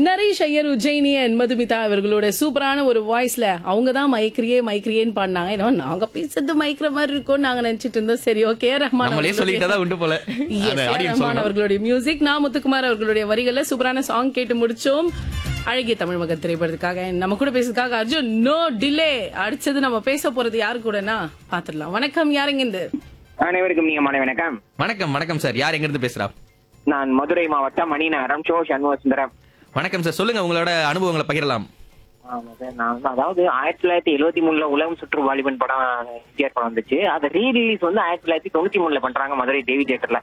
நரேஷ் ஐயர் உஜ்ஜயினியன் மதுமிதா இவர்களோட சூப்பரான ஒரு வாய்ஸ்ல அவங்க தான் மைக்ரியே மைக்ரியேன்னு பாடினாங்க ஏன்னா நாங்க பேசுறது மைக்ர மாதிரி இருக்கும் நாங்க நினைச்சிட்டு இருந்தோம் சரி ஓகே ரஹ்மான் நம்மளே அவர்களுடைய- சொல்லிட்டா உண்டு போல Yes, அந்த ஏ. audience ரஹ்மான் சொல்லணும். அவர்களுடைய மியூசிக் நான் முத்துக்குமார் அவர்களுடைய வரிகள்ல சூப்பரான சாங் கேட்டு முடிச்சோம் அழகிய தமிழ் மகன் திரைப்படத்துக்காக நம்ம கூட பேசுறதுக்காக அர்ஜுன் நோ டிலே அடுத்தது நம்ம பேச போறது யாரு கூடனா பாத்துடலாம் வணக்கம் யாருங்க இந்த அனைவருக்கும் நீங்க மாலை வணக்கம் வணக்கம் வணக்கம் சார் யார் எங்க இருந்து பேசுறா நான் மதுரை மாவட்டம் மணிநகரம் சோ சண்முக சுந்தரம் வணக்கம் சார் சொல்லுங்க உங்களோட அனுபவங்களை பகிரலாம் ஆமா சார் நான் வந்து அதாவது ஆயிரத்தி தொள்ளாயிரத்தி எழுபத்தி மூணுல உலகம் சுற்று வாலிபன் படம் எம்ஜிஆர் படம் வந்துச்சு அதை ரீ ரிலீஸ் வந்து ஆயிரத்தி தொள்ளாயிரத்தி தொண்ணூத்தி மூணுல பண்றாங்க மதுரை தேவி தியேட்டர்ல